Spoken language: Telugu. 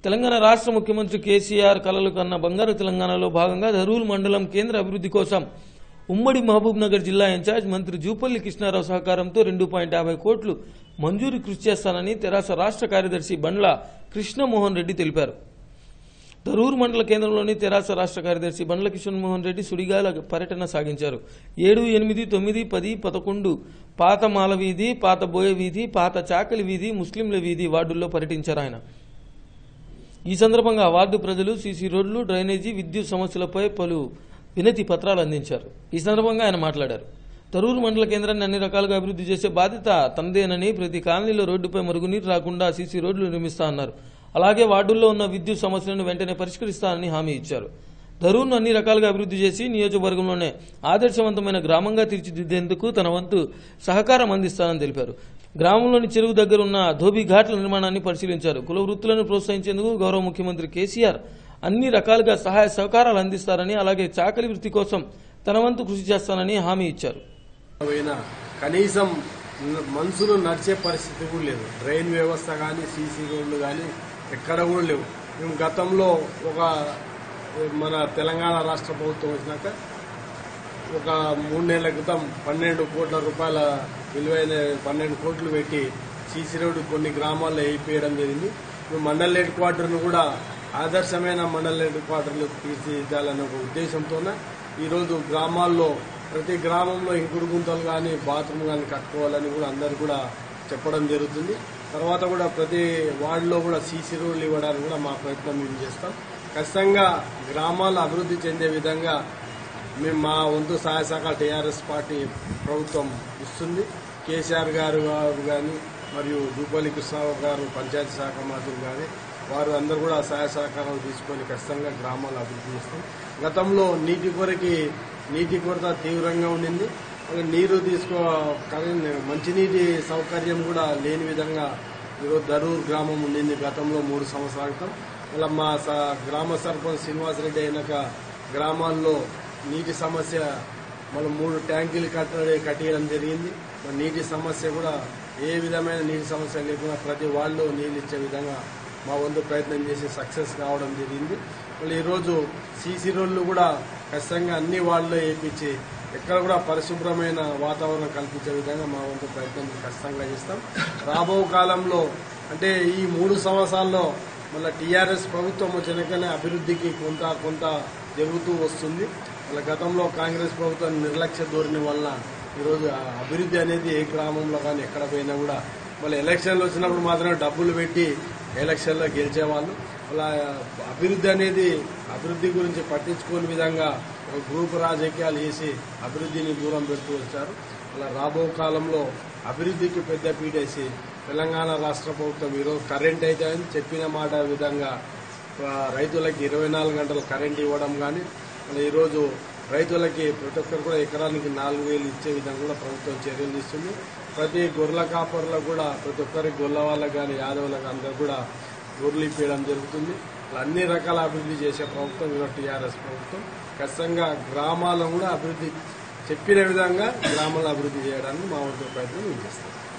తెలంగాణ రాష్ట్ర ముఖ్యమంత్రి కేసీఆర్ కలలు కన్న బంగారు తెలంగాణలో భాగంగా ధరూల్ మండలం కేంద్ర అభివృద్ధి కోసం ఉమ్మడి మహబూబ్ నగర్ జిల్లా ఇన్ఛార్జ్ మంత్రి జూపల్లి కృష్ణారావు సహకారంతో రెండు పాయింట్ యాభై కోట్లు మంజూరు కృషి చేస్తానని తెరాస రాష్ట్ర కార్యదర్శి బండ్ల కృష్ణమోహన్ రెడ్డి తెలిపారు ధరూర్ మండల కేంద్రంలోని తెరాస రాష్ట్ర కార్యదర్శి బండ్ల కిషోర్ మోహన్ రెడ్డి సుడిగాల పర్యటన సాగించారు ఏడు ఎనిమిది తొమ్మిది పది పదకొండు పాత మాల వీధి పాత బోయ వీధి పాత చాకలి వీధి ముస్లింల వీధి వార్డుల్లో పర్యటించారు ఆయన ఈ సందర్భంగా వార్డు ప్రజలు సీసీ రోడ్లు డ్రైనేజీ విద్యుత్ సమస్యలపై పలు వినతి పత్రాలు అందించారు ఈ సందర్భంగా ఆయన మాట్లాడారు తరూరు మండల కేంద్రాన్ని అన్ని రకాలుగా అభివృద్ధి చేసే బాధ్యత తనదేనని ప్రతి కాలనీలో రోడ్డుపై మరుగునీరు రాకుండా సీసీ రోడ్లు నిర్మిస్తా అన్నారు అలాగే వార్డుల్లో ఉన్న విద్యుత్ సమస్యలను వెంటనే పరిష్కరిస్తానని హామీ ఇచ్చారు ధరూర్ను అన్ని రకాలుగా అభివృద్ధి చేసి నియోజకవర్గంలోనే ఆదర్శవంతమైన గ్రామంగా తీర్చిదిద్దేందుకు తన వంతు సహకారం అందిస్తానని తెలిపారు గ్రామంలోని చెరువు దగ్గర ఉన్న ధోబీ ఘాట్ల నిర్మాణాన్ని పరిశీలించారు కుల వృత్తులను ప్రోత్సహించేందుకు గౌరవ ముఖ్యమంత్రి కేసీఆర్ అన్ని రకాలుగా సహాయ సహకారాలు అందిస్తారని అలాగే చాకలి వృత్తి కోసం తన వంతు కృషి చేస్తానని హామీ ఇచ్చారు పోయినా కనీసం మనుషులు నడిచే పరిస్థితి కూడా లేదు డ్రైన్ వ్యవస్థ కానీ సీసీ రోడ్లు కానీ ఎక్కడ కూడా లేవు మేము గతంలో ఒక మన తెలంగాణ రాష్ట్ర ప్రభుత్వం వచ్చినాక ఒక మూడు నెలల క్రితం పన్నెండు కోట్ల రూపాయల విలువైన పన్నెండు కోట్లు పెట్టి సీసీ రోడ్డు కొన్ని గ్రామాల్లో వేయిపోయడం జరిగింది మేము మండల్ హెడ్ క్వార్టర్ను కూడా ఆదర్శమైన మండల్ హెడ్ క్వార్టర్లు తీర్చిదిద్దాలనే ఒక ఉద్దేశంతోనే ఈరోజు గ్రామాల్లో ప్రతి గ్రామంలో ఇంకుడు గుంతలు కానీ బాత్రూమ్ కానీ కట్టుకోవాలని కూడా అందరు కూడా చెప్పడం జరుగుతుంది తర్వాత కూడా ప్రతి వార్డులో కూడా సీసీ రోడ్లు ఇవ్వడానికి కూడా మా ప్రయత్నం మేము చేస్తాం ఖచ్చితంగా గ్రామాలు అభివృద్ధి చెందే విధంగా మేము మా వంతు సహాయ సహకార టీఆర్ఎస్ పార్టీ ప్రభుత్వం ఇస్తుంది కేసీఆర్ గారు గారు కానీ మరియు జూపల్లి కృష్ణరావు గారు పంచాయతీ శాఖ మంత్రులు కానీ వారు అందరూ కూడా సహాయ సహకారాలు తీసుకొని ఖచ్చితంగా గ్రామాలు అభివృద్ధి చేస్తాం గతంలో నీటి కొరకి నీటి కొరత తీవ్రంగా ఉండింది అలాగే నీరు తీసుకో కానీ మంచినీటి సౌకర్యం కూడా లేని విధంగా ఈరోజు దరూర్ గ్రామం ఉండింది గతంలో మూడు సంవత్సరాల క్రితం అలా మా స- గ్రామ సర్పంచ్ శ్రీనివాసరెడ్డి అయినాక గ్రామాల్లో నీటి సమస్య మనం మూడు ట్యాంకులు కట్టడే కట్టేయడం జరిగింది మరి నీటి సమస్య కూడా ఏ విధమైన నీటి సమస్య లేకుండా ప్రతి వాళ్ళు నీళ్ళు ఇచ్చే విధంగా మా వంతు ప్రయత్నం చేసి సక్సెస్ కావడం జరిగింది మళ్ళీ ఈరోజు సీసీ రోడ్లు కూడా ఖచ్చితంగా అన్ని వాళ్ళలో వేయించి ఎక్కడ కూడా పరిశుభ్రమైన వాతావరణం కల్పించే విధంగా మా వంతు ప్రయత్నం ఖచ్చితంగా చేస్తాం రాబో కాలంలో అంటే ఈ మూడు సంవత్సరాల్లో మళ్ళీ టీఆర్ఎస్ ప్రభుత్వం వచ్చినాకనే అభివృద్ధికి కొంత కొంత జరుగుతూ వస్తుంది మళ్ళీ గతంలో కాంగ్రెస్ ప్రభుత్వం నిర్లక్ష్య ధోరణి వల్ల ఈరోజు ఆ అభివృద్ధి అనేది ఏ గ్రామంలో కానీ ఎక్కడ పోయినా కూడా మళ్ళీ ఎలక్షన్లు వచ్చినప్పుడు మాత్రమే డబ్బులు పెట్టి ఎలక్షన్లో గెలిచేవాళ్ళు అలా అభివృద్ధి అనేది అభివృద్ధి గురించి పట్టించుకోని విధంగా ఒక గ్రూప్ రాజకీయాలు చేసి అభివృద్ధిని దూరం పెడుతూ వచ్చారు అలా రాబో కాలంలో అభివృద్ధికి పెద్ద పీటేసి తెలంగాణ రాష్ట్ర ప్రభుత్వం ఈరోజు కరెంట్ అయితే అని చెప్పిన మాట విధంగా ఆ, రైతులకి ఇరవై నాలుగు గంటలు కరెంట్ ఇవ్వడం కానీ మళ్ళీ ఈరోజు రైతులకి ప్రతి ఒక్కరు కూడా ఎకరానికి నాలుగు వేలు ఇచ్చే విధంగా కూడా ప్రభుత్వం చర్యలు తీసుకుంది ప్రతి గొర్రెల కాపర్లకు కూడా ప్రతి ఒక్కరికి గొల్ల వాళ్ళకి కానీ యాదవులకు అందరూ కూడా గొర్రెలు ఇప్పించడం జరుగుతుంది ఇలా అన్ని రకాల అభివృద్ధి చేసే ప్రభుత్వం ఈరోజు టీఆర్ఎస్ ప్రభుత్వం ఖచ్చితంగా గ్రామాలను కూడా అభివృద్ధి చెప్పిన విధంగా గ్రామాలను అభివృద్ధి చేయడానికి మా వంతు ప్రయత్నం మేము చేస్తాం